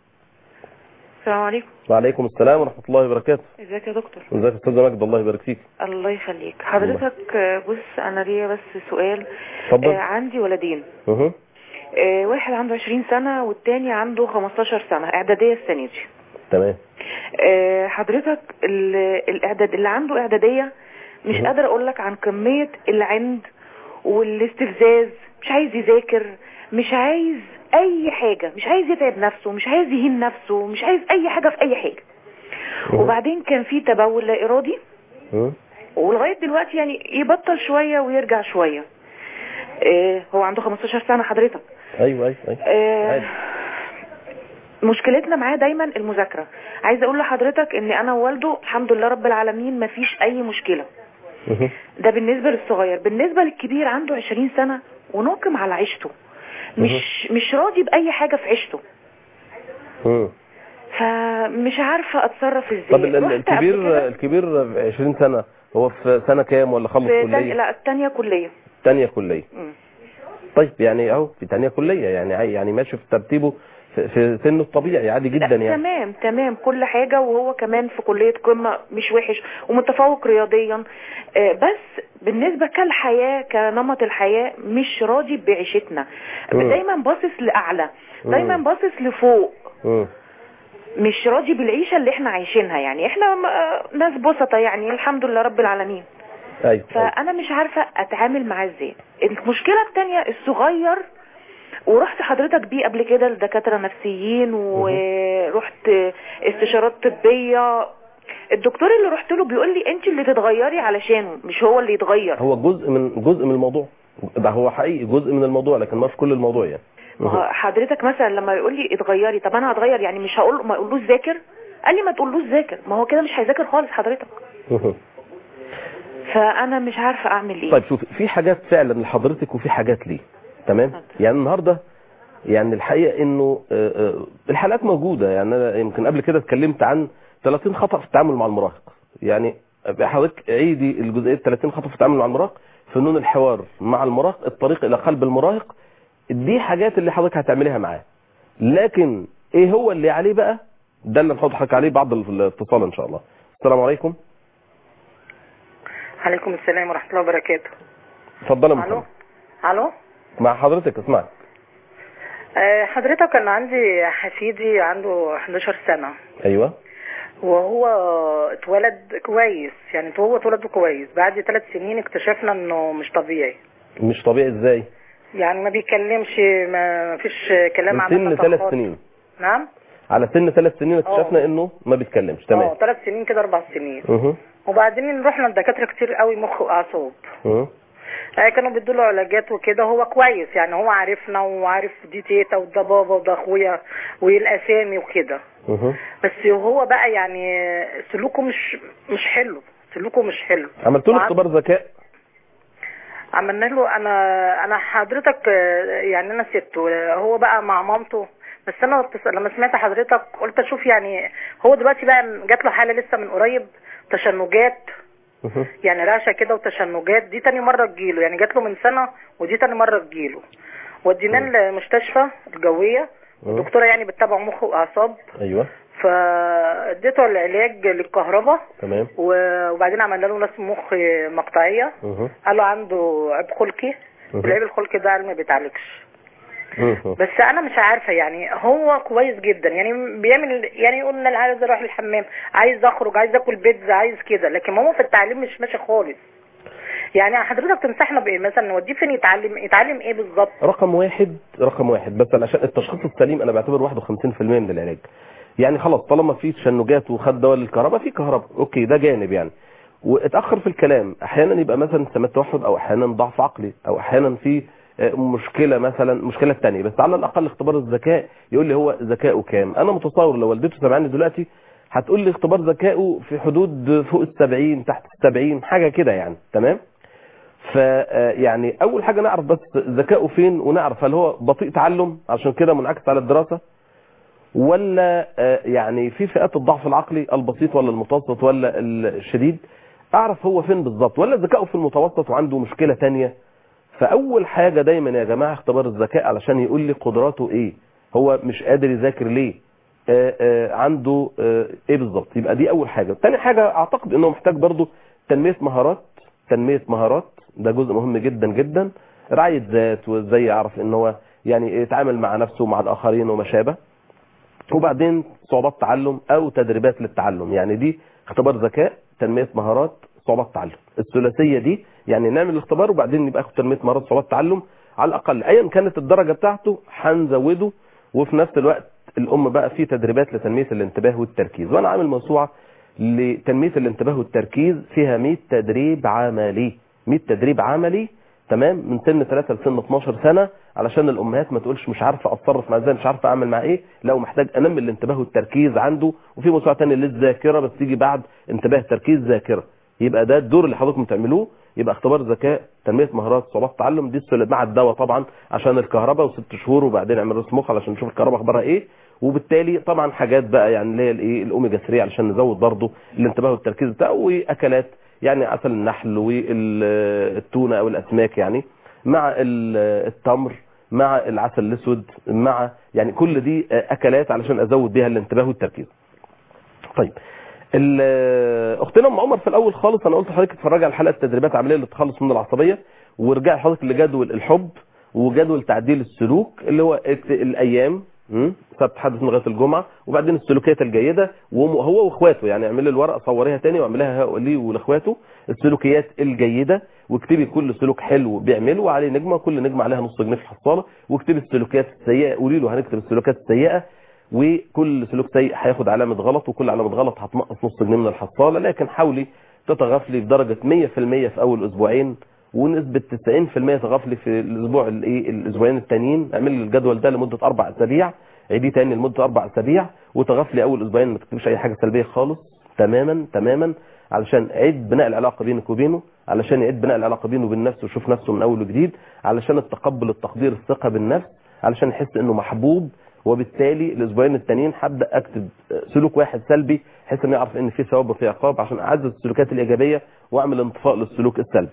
السلام عليكم وعليكم السلام ورحمه الله وبركاته ازيك يا دكتور ازيك يا استاذ مجد الله يبارك فيك الله يخليك حضرتك آه، بص انا ليا بس سؤال اتفضل آه، عندي ولدين اها آه، واحد عنده 20 سنة والتاني عنده 15 سنة اعدادية السنة دي تمام آه، حضرتك ال- الاعداد اللي عنده اعدادية مش مهم. قادرة اقول لك عن كمية العند والاستفزاز مش عايز يذاكر مش عايز اي حاجة مش عايز يتعب نفسه مش عايز يهين نفسه مش عايز اي حاجة في اي حاجة مهم. وبعدين كان في تبول لا ارادي أها. ولغايه دلوقتي يعني يبطل شويه ويرجع شويه آه هو عنده 15 سنه حضرتك ايوه ايوه ايوه آه عادي. مشكلتنا معاه دايما المذاكره عايزه اقول لحضرتك ان انا ووالده الحمد لله رب العالمين ما فيش اي مشكله مه. ده بالنسبة للصغير بالنسبة للكبير عنده 20 سنة وناقم على عيشته مش مش راضي بأي حاجة في عيشته مه. فمش عارفة اتصرف ازاي طب ال- ال- رحت قبل الكبير كده الكبير 20 سنة هو في سنة كام ولا خلص في تاني كلية لا التانية كلية تانية كلية مم. طيب يعني اهو في تانية كلية يعني عي- يعني ماشي في ترتيبه في, في سنه الطبيعي عادي جدا لا، يعني تمام تمام كل حاجة وهو كمان في كلية قمة مش وحش ومتفوق رياضيا آه، بس بالنسبة كالحياة كنمط الحياة مش راضي بعيشتنا مم. دايما باصص لأعلى مم. دايما باصص لفوق مم. مش راضي بالعيشة اللي احنا عايشينها يعني احنا م- آه، ناس بسطة يعني الحمد لله رب العالمين ايوه أيوة. فانا مش عارفة اتعامل معاه ازاي المشكلة التانية الصغير ورحت حضرتك بيه قبل كده لدكاترة نفسيين ورحت استشارات طبية الدكتور اللي رحت له بيقول لي انت اللي تتغيري علشانه مش هو اللي يتغير هو جزء من جزء من الموضوع ده هو حقيقي جزء من الموضوع لكن ما في كل الموضوع يعني ما هو حضرتك مثلا لما يقول لي اتغيري طب انا هتغير يعني مش هقول ما اقولوش ذاكر قال لي ما تقولوش ذاكر ما هو كده مش هيذاكر خالص حضرتك مهم. فانا مش عارفه اعمل ايه طيب شوف في حاجات فعلا لحضرتك وفي حاجات ليه تمام اتفضل. يعني النهارده يعني الحقيقه انه آه، آه، الحالات موجوده يعني انا يمكن قبل كده اتكلمت عن 30 خطا في التعامل مع المراهق يعني حضرتك عيدي الجزئيه 30 خطا في التعامل مع المراهق فنون الحوار مع المراهق الطريق الى قلب المراهق دي حاجات اللي حضرتك هتعمليها معاه لكن ايه هو اللي عليه بقى ده اللي نحط حضرتك عليه بعد الاتصال ان شاء الله السلام عليكم عليكم السلام ورحمة الله وبركاته اتفضل يا الو محمد الو مع حضرتك اسمعك آه، حضرتك انا عندي حفيدي عنده 11 سنة ايوه وهو اتولد كويس يعني هو اتولد كويس بعد ثلاث سنين اكتشفنا انه مش طبيعي مش طبيعي ازاي يعني ما بيتكلمش ما فيش كلام من عن سن ثلاث التطبيقات. سنين نعم على سن ثلاث سنين اكتشفنا اه. انه ما بيتكلمش اه تمام ثلاث سنين كده اربع سنين اها وبعدين رحنا لدكاتره كتير قوي مخ واعصاب اها آه، كانوا بيدوا له علاجات وكده هو كويس يعني هو عارفنا وعارف دي تيتا وده بابا وده اخويا والاسامي وكده اها بس هو بقى يعني سلوكه مش مش حلو سلوكه مش حلو عملت له وعم- اختبار ذكاء عملنا له انا انا حضرتك آه، يعني انا سبته آه، هو بقى مع مامته بس انا بس- لما سمعت حضرتك قلت اشوف يعني هو دلوقتي بقى جات له حاله لسه من قريب تشنجات اها يعني رعشه كده وتشنجات دي تاني مره تجيله يعني جات له من سنه ودي تاني مره تجيله وديناه المستشفى الجويه الدكتوره يعني بتتابعه مخ واعصاب ايوه فاديته العلاج للكهرباء تمام و- وبعدين عملنا له رسم مخ مقطعيه اها قالوا عنده عيب خلقي مهم. والعيب الخلقي ده ما بيتعالجش اها بس انا مش عارفه يعني هو كويس جدا يعني بيعمل يعني يقول ان انا عايز اروح الحمام عايز اخرج عايز اكل بيتزا عايز كده لكن هو في التعليم مش ماشي خالص يعني حضرتك تنصحنا بايه مثلا نوديه فين يتعلم يتعلم ايه بالظبط رقم واحد رقم واحد بس عشان التشخيص السليم انا بعتبر 51% من العلاج يعني خلاص طالما في تشنجات وخد دواء للكهرباء في كهرباء اوكي ده جانب يعني واتاخر في الكلام احيانا يبقى مثلا سمات توحد او احيانا ضعف عقلي او احيانا في آه، مشكله مثلا مشكله ثانيه بس على الاقل اختبار الذكاء يقول لي هو ذكائه كام انا متصور لو والدته سامعاني دلوقتي هتقول لي اختبار ذكائه في حدود فوق السبعين تحت السبعين حاجه كده يعني تمام ف آه، يعني اول حاجه نعرف بس ذكائه فين ونعرف هل هو بطيء تعلم عشان كده منعكس على الدراسه ولا آه، يعني في فئات الضعف العقلي البسيط ولا المتوسط ولا الشديد اعرف هو فين بالظبط ولا ذكائه في المتوسط وعنده مشكله تانية فاول حاجه دايما يا جماعه اختبار الذكاء علشان يقول لي قدراته ايه هو مش قادر يذاكر ليه آه، آه، عنده آه، ايه بالظبط يبقى دي اول حاجه تاني حاجه اعتقد انه محتاج برضو تنميه مهارات تنميه مهارات ده جزء مهم جدا جدا رعايه ذات وازاي يعرف ان هو يعني يتعامل مع نفسه ومع الاخرين وما شابه وبعدين صعوبات تعلم او تدريبات للتعلم يعني دي اختبار ذكاء تنميه مهارات صعوبات تعلم الثلاثيه دي يعني نعمل الاختبار وبعدين نبقى ناخد تنميه مهارات صعوبات تعلم على الاقل ايا كانت الدرجه بتاعته هنزوده وفي نفس الوقت الام بقى في تدريبات لتنميه الانتباه والتركيز وانا عامل موسوعه لتنميه الانتباه والتركيز فيها 100 تدريب عملي 100 تدريب عملي تمام من سن 3 لسن 12 سنه علشان الامهات ما تقولش مش عارفه اتصرف مع ازاي مش عارفه اعمل مع ايه لا ومحتاج انمي الانتباه والتركيز عنده وفي موسوعه ثانيه للذاكره بس تيجي بعد انتباه تركيز ذاكره يبقى ده الدور اللي حضراتكم تعملوه يبقى اختبار ذكاء تنميه مهارات صعوبات التعلم دي السل- مع الدواء طبعا عشان الكهرباء وست شهور وبعدين اعمل رسم مخ علشان نشوف الكهرباء اخبارها ايه وبالتالي طبعا حاجات بقى يعني اللي هي الايه الاوميجا 3 علشان نزود برضه الانتباه والتركيز بتاعه واكلات يعني عسل النحل والتونه او الاسماك يعني مع ال- التمر مع العسل الاسود مع يعني كل دي اكلات علشان ازود بيها الانتباه والتركيز طيب ال- اختنا ام عمر في الاول خالص انا قلت لحضرتك اتفرجي على حلقه تدريبات عمليه للتخلص من العصبيه وارجعي لحضرتك لجدول الحب وجدول تعديل السلوك اللي هو اكت- الايام م? سبت حدث من لغايه الجمعه وبعدين السلوكيات الجيده وهو واخواته يعني اعملي الورقه صوريها تاني واعمليها ليه ولاخواته السلوكيات الجيده واكتبي كل سلوك حلو بيعمله وعليه نجمه كل نجمه عليها نص جنيه في الحصاله واكتبي السلوكيات السيئه قولي له هنكتب السلوكيات السيئه وكل سلوك سيء هياخد علامه غلط وكل علامه غلط هتنقص نص جنيه من الحصاله لكن حاولي تتغافلي بدرجه 100% في اول اسبوعين ونسبه 90% تغافلي في الاسبوع الايه الاسبوعين التانيين اعملي الجدول ده لمده اربع اسابيع عيديه تاني لمده اربع اسابيع وتغافلي اول اسبوعين ما تكتبيش اي حاجه سلبيه خالص تماما تماما علشان عيد بناء العلاقه بينك وبينه علشان يعيد بناء العلاقه بينه وبين نفسه ويشوف نفسه من اول وجديد علشان التقبل التقدير الثقه بالنفس علشان يحس انه محبوب وبالتالي الاسبوعين التانيين هبدا اكتب سلوك واحد سلبي بحيث انه يعرف ان في ثواب وفي عقاب عشان اعزز السلوكات الايجابيه واعمل انطفاء للسلوك السلبي.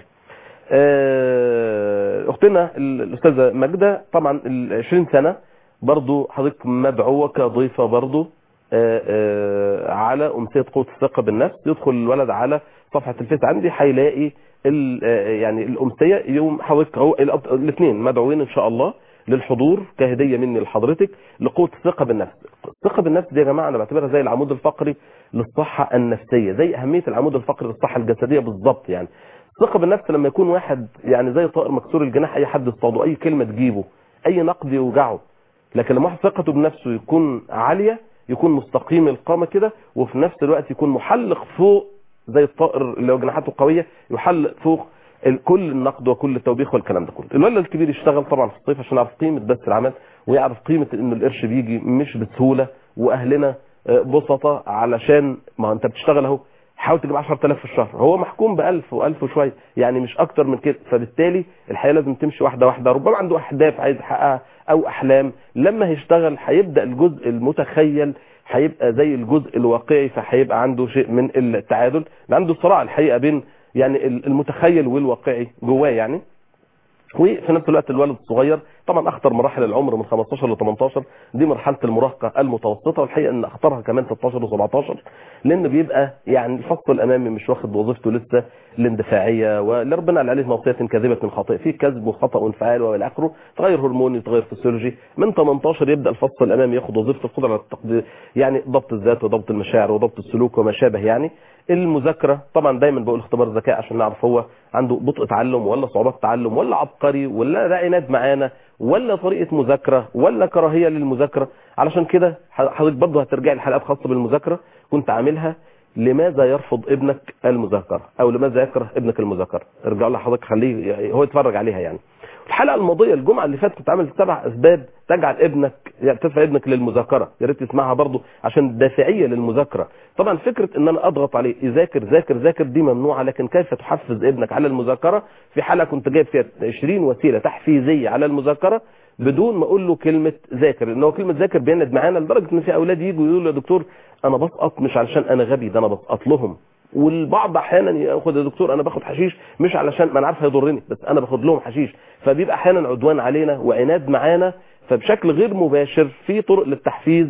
آه، اختنا الاستاذه ماجده طبعا ال 20 سنه برضو حضرتك مدعوه كضيفه برضو آه، آه، على امسيه قوه الثقه بالنفس يدخل الولد على صفحه الفيس عندي هيلاقي ال- آه، يعني الامسيه يوم حضرتك هو الاثنين مدعوين ان شاء الله للحضور كهديه مني لحضرتك لقوه الثقه بالنفس الثقه بالنفس دي يا جماعه انا بعتبرها زي العمود الفقري للصحه النفسيه زي اهميه العمود الفقري للصحه الجسديه بالظبط يعني الثقه بالنفس لما يكون واحد يعني زي طائر مكسور الجناح اي حد يصطاده اي كلمه تجيبه اي نقد يوجعه لكن لما واحد ثقته بنفسه يكون عاليه يكون مستقيم القامه كده وفي نفس الوقت يكون محلق فوق زي الطائر اللي هو جناحاته قويه يحلق فوق ال- كل النقد وكل التوبيخ والكلام ده كله الولد الكبير يشتغل طبعا في الصيف عشان يعرف قيمه بس العمل ويعرف قيمه ان القرش بيجي مش بسهوله واهلنا آه، بسطة علشان ما انت بتشتغل اهو حاول تجيب 10000 في الشهر هو محكوم ب 1000 و1000 وشويه يعني مش اكتر من كده فبالتالي الحياه لازم تمشي واحده واحده ربما عنده اهداف عايز يحققها او احلام لما هيشتغل هيبدا الجزء المتخيل هيبقى زي الجزء الواقعي فهيبقى عنده شيء من التعادل عنده صراع الحقيقه بين يعني المتخيل والواقعي جواه يعني وفي نفس الوقت الولد الصغير طبعا اخطر مراحل العمر من 15 ل 18 دي مرحله المراهقه المتوسطه والحقيقه ان اخطرها كمان 16 و17 لان بيبقى يعني الفصل الامامي مش واخد وظيفته لسه الاندفاعيه واللي ربنا قال عليه ناصيه كاذبه خاطئه في كذب وخطا وانفعال والى اخره تغير هرموني وتغير فسيولوجي من 18 يبدا الفصل الامامي ياخد وظيفه القدره على التقدير يعني ضبط الذات وضبط المشاعر وضبط السلوك وما شابه يعني المذاكره طبعا دايما بقول اختبار ذكاء عشان نعرف هو عنده بطء تعلم ولا صعوبات تعلم ولا عبقري ولا ده عناد معانا ولا طريقه مذاكره ولا كراهيه للمذاكره علشان كده حضرتك برضه هترجعي لحلقات خاصه بالمذاكره كنت عاملها لماذا يرفض ابنك المذاكره او لماذا يكره ابنك المذاكره ارجع لها حضرتك خليه يعني هو يتفرج عليها يعني الحلقه الماضيه الجمعه اللي فاتت كنت عامل سبع اسباب تجعل ابنك يعني تدفع ابنك للمذاكره يا ريت تسمعها برضه عشان الدافعيه للمذاكره طبعا فكره ان انا اضغط عليه يذاكر ذاكر ذاكر دي ممنوعه لكن كيف تحفز ابنك على المذاكره في حلقه كنت جايب فيها 20 وسيله تحفيزيه على المذاكره بدون ما اقول له كلمه ذاكر ان هو كلمه ذاكر بيند معانا لدرجه ان في اولاد يجوا يقولوا يا دكتور انا بسقط مش علشان انا غبي ده انا بسقط لهم والبعض احيانا ياخد يا دكتور انا باخد حشيش مش علشان ما انا عارف هيضرني بس انا باخد لهم حشيش فبيبقى احيانا عدوان علينا وعناد معانا فبشكل غير مباشر في طرق للتحفيز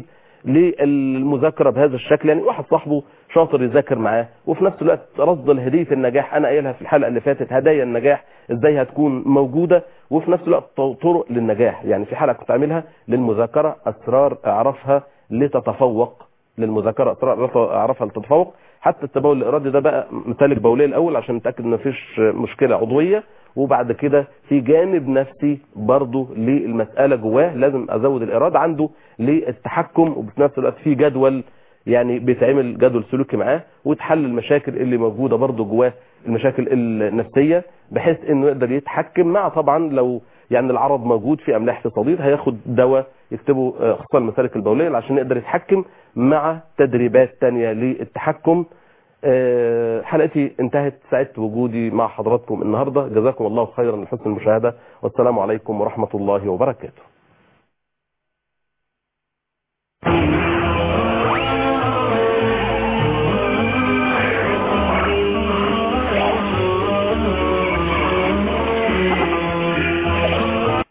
للمذاكره بهذا الشكل يعني واحد صاحبه شاطر يذاكر معاه وفي نفس الوقت رصد هديه النجاح انا قايلها في الحلقه اللي فاتت هدايا النجاح ازاي هتكون موجوده وفي نفس الوقت طرق للنجاح يعني في حلقه كنت عاملها للمذاكره اسرار اعرفها لتتفوق للمذاكره اسرار اعرفها لتتفوق حتى التبول الارادي ده بقى مسالك بوليه الاول عشان نتاكد ان مفيش مشكله عضويه وبعد كده في جانب نفسي برضه للمساله جواه لازم ازود الاراده عنده للتحكم وفي نفس الوقت في جدول يعني بيتعمل جدول سلوكي معاه وتحل المشاكل اللي موجوده برضه جواه المشاكل النفسيه بحيث انه يقدر يتحكم مع طبعا لو يعني العرض موجود في املاح في صديد هياخد دواء يكتبه اخصائي المسالك البوليه عشان يقدر يتحكم مع تدريبات تانية للتحكم آه، حلقتي انتهت سعدت وجودي مع حضراتكم النهارده جزاكم الله خيرا لحسن المشاهده والسلام عليكم ورحمه الله وبركاته